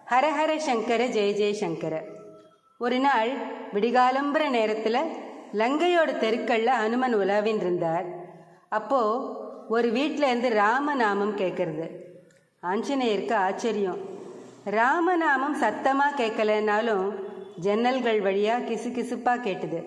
ஹரஹர சங்கர ஜெய ஜெய சங்கர ஒரு நாள் விடிகாலம்புற நேரத்தில் லங்கையோட தெருக்கள்ல அனுமன் உலாவின் இருந்தார் அப்போ ஒரு வீட்டில் இருந்து ராமநாமம் கேட்கறது ஆஞ்சநேயருக்கு ஆச்சரியம் ராமநாமம் சத்தமாக கேட்கலனாலும் ஜன்னல்கள் வழியாக கிசு கிசுப்பாக கேட்டுது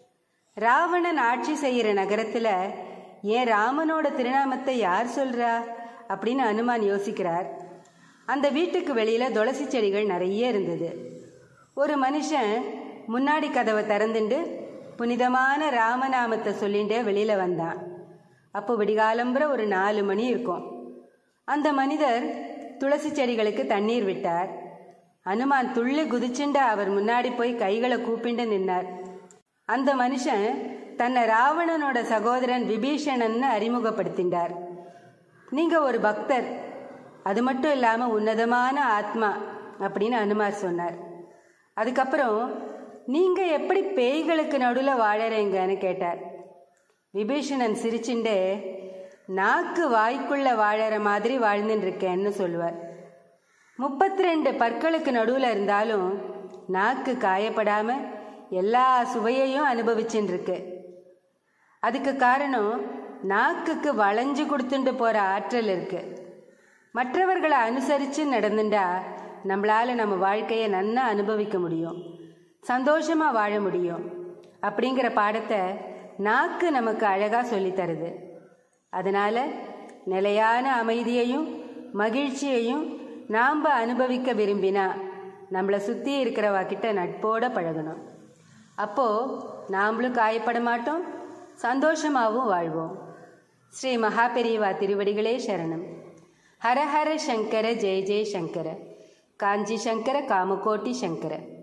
ராவணன் ஆட்சி செய்கிற நகரத்தில் ஏன் ராமனோட திருநாமத்தை யார் சொல்றா அப்படின்னு அனுமான் யோசிக்கிறார் அந்த வீட்டுக்கு வெளியில் துளசி செடிகள் நிறைய இருந்தது ஒரு மனுஷன் முன்னாடி கதவை திறந்துண்டு புனிதமான ராமநாமத்தை சொல்லிட்டு வெளியில் வந்தான் அப்போ விடிகாலம்புற ஒரு நாலு மணி இருக்கும் அந்த மனிதர் துளசி செடிகளுக்கு தண்ணீர் விட்டார் அனுமான் துள்ளி குதிச்சுண்டு அவர் முன்னாடி போய் கைகளை கூப்பிண்டு நின்னார் அந்த மனுஷன் தன்னை ராவணனோட சகோதரன் விபீஷணன்னு அறிமுகப்படுத்தினார் நீங்க ஒரு பக்தர் அது மட்டும் இல்லாம உன்னதமான ஆத்மா அப்படின்னு அனுமார் சொன்னார் அதுக்கப்புறம் நீங்க எப்படி பேய்களுக்கு நடுவில் வாழறீங்கன்னு கேட்டார் விபீஷணன் சிரிச்சுண்டே நாக்கு வாய்க்குள்ள வாழற மாதிரி வாழ்ந்துட்டு இருக்கேன்னு சொல்லுவார் முப்பத்தி ரெண்டு பற்களுக்கு நடுவில் இருந்தாலும் நாக்கு காயப்படாம எல்லா சுவையையும் அனுபவிச்சுட்டு இருக்கு அதுக்கு காரணம் நாக்குக்கு வளைஞ்சு கொடுத்துட்டு போற ஆற்றல் இருக்கு மற்றவர்களை அனுசரித்து நடந்துட்டா நம்மளால நம்ம வாழ்க்கையை நன்னா அனுபவிக்க முடியும் சந்தோஷமா வாழ முடியும் அப்படிங்கிற பாடத்தை நாக்கு நமக்கு அழகா சொல்லித் தருது அதனால நிலையான அமைதியையும் மகிழ்ச்சியையும் நாம் அனுபவிக்க விரும்பினா நம்மளை சுற்றி இருக்கிறவா கிட்ட நட்போட பழகணும் அப்போ நாமளும் காயப்பட மாட்டோம் சந்தோஷமாகவும் வாழ்வோம் ஸ்ரீ மகாபெரிவா திருவடிகளே சரணம் ஹர ஹர சங்கர ஜெய ஜெய சங்கர காஞ்சி சங்கர காமகோட்டி சங்கர